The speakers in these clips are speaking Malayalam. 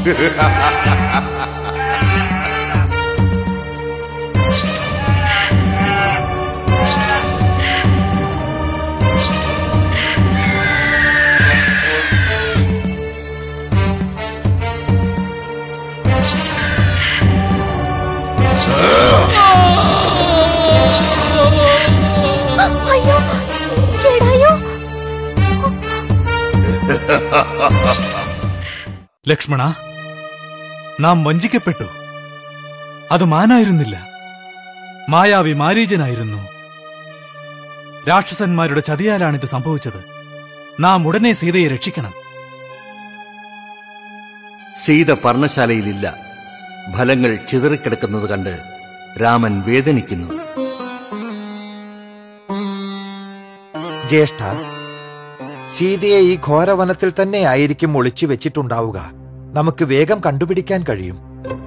അയ്യോ ജഡായു ലക്ഷ്മണ നാം വഞ്ചിക്കപ്പെട്ടു അത് മാനായിരുന്നില്ല മായാവി മാരീജനായിരുന്നു രാക്ഷസന്മാരുടെ ചതിയാലാണിത് സംഭവിച്ചത് നാം ഉടനെ സീതയെ രക്ഷിക്കണം സീത പർണശാലയിലില്ല ഫലങ്ങൾ ചിതറിക്കിടക്കുന്നത് കണ്ട് രാമൻ വേദനിക്കുന്നു ജ്യേഷ്ഠ സീതയെ ഈ ഘോരവനത്തിൽ തന്നെ ആയിരിക്കും ഒളിച്ചു വെച്ചിട്ടുണ്ടാവുക നമുക്ക് വേഗം കണ്ടുപിടിക്കാൻ കഴിയും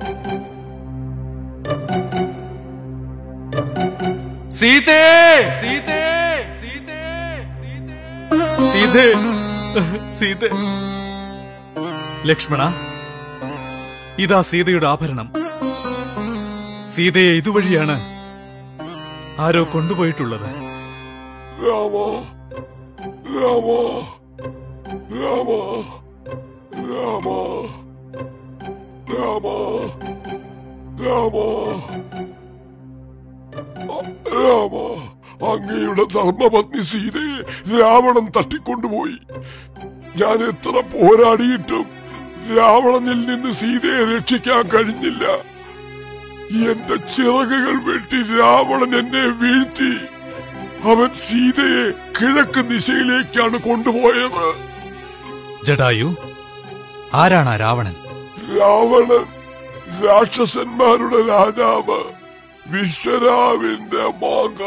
സീതേ സീതേ സീതേ സീതേ സീതേ ലക്ഷ്മണ ഇതാ സീതയുടെ ആഭരണം സീതയെ ഇതുവഴിയാണ് ആരോ കൊണ്ടുപോയിട്ടുള്ളത് രാമ രാമ രാമ രാമ രാമ രാമ രാമ അങ്ങയുടെ ധർമ്മപത്നി സീതയെ രാവണൻ തട്ടിക്കൊണ്ടുപോയി ഞാൻ എത്ര പോരാടിയിട്ടും രാവണനിൽ നിന്ന് സീതയെ രക്ഷിക്കാൻ കഴിഞ്ഞില്ല എന്റെ ചിറകുകൾ വെട്ടി രാവണൻ എന്നെ വീഴ്ത്തി അവൻ സീതയെ കിഴക്ക് ദിശയിലേക്കാണ് കൊണ്ടുപോയത് ജഡായു ആരാണ് ആ രാവണൻ രാവണൻ രാക്ഷസന്മാരുടെ രാജാവ് വിശ്വരാവിന്റെ മക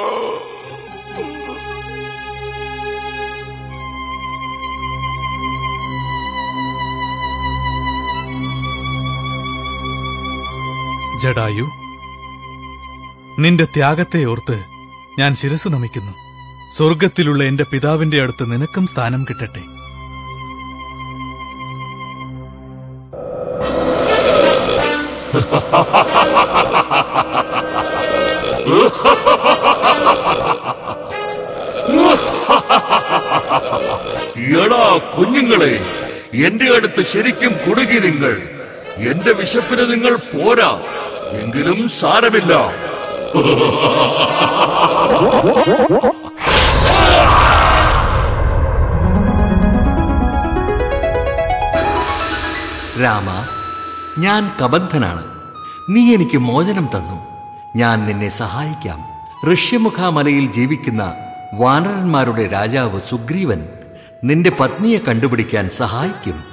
ജഡായു നിന്റെ ത്യാഗത്തെ ഓർത്ത് ഞാൻ ശിരസ് നമിക്കുന്നു സ്വർഗത്തിലുള്ള എന്റെ പിതാവിന്റെ അടുത്ത് നിനക്കും സ്ഥാനം കിട്ടട്ടെ എടാ കുഞ്ഞുങ്ങളെ എന്റെ അടുത്ത് ശരിക്കും കുടുങ്ങി നിങ്ങൾ എന്റെ വിശപ്പിന് നിങ്ങൾ പോരാ എങ്കിലും സാരമില്ല രാമ ഞാൻ കബന്ധനാണ് നീ എനിക്ക് മോചനം തന്നു ഞാൻ നിന്നെ സഹായിക്കാം ഋഷ്യമുഖാമലയിൽ ജീവിക്കുന്ന വാനരന്മാരുടെ രാജാവ് സുഗ്രീവൻ നിന്റെ പത്നിയെ കണ്ടുപിടിക്കാൻ സഹായിക്കും